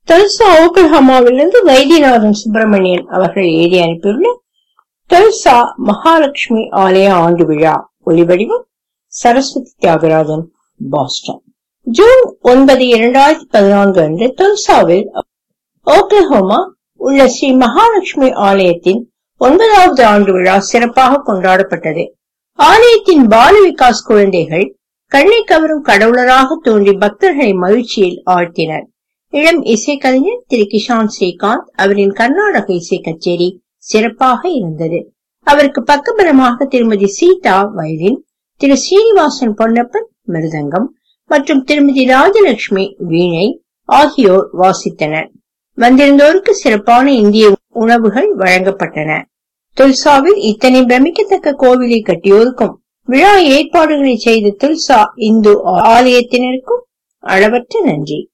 தெல்சா ஓக்லஹாமாவிலிருந்து வைத்தியநாதன் சுப்பிரமணியன் அவர்கள் எழுதி அனுப்பியுள்ள தெல்சா மகாலட்சுமி ஆலய ஆண்டு விழா ஒளிவடிவம் சரஸ்வதி தியாகராஜன் பாஸ்டன் ஜூன் ஒன்பது இரண்டாயிரத்தி பதினான்கு அன்று தெல்சாவில் ஓக்லஹோமா உள்ள ஸ்ரீ மகாலட்சுமி ஆலயத்தின் ஒன்பதாவது ஆண்டு விழா சிறப்பாக கொண்டாடப்பட்டது ஆலயத்தின் பால விகாஸ் குழந்தைகள் கண்ணை கவரும் கடவுளராக தோன்றி பக்தர்களை மகிழ்ச்சியில் ஆழ்த்தினர் இளம் இசைக்கலைஞர் திரு கிஷான் ஸ்ரீகாந்த் அவரின் கர்நாடக இசை கச்சேரி சிறப்பாக இருந்தது அவருக்கு பக்கபலமாக திருமதி சீதா வயலின் திரு சீனிவாசன் பொன்னப்பன் மிருதங்கம் மற்றும் திருமதி ராஜலட்சுமி வீணை ஆகியோர் வாசித்தனர் வந்திருந்தோருக்கு சிறப்பான இந்திய உணவுகள் வழங்கப்பட்டன துல்சாவில் இத்தனை பிரமிக்கத்தக்க கோவிலை கட்டியோருக்கும் விழா ஏற்பாடுகளை செய்த துல்சா இந்து ஆலயத்தினருக்கும் அளவற்ற நன்றி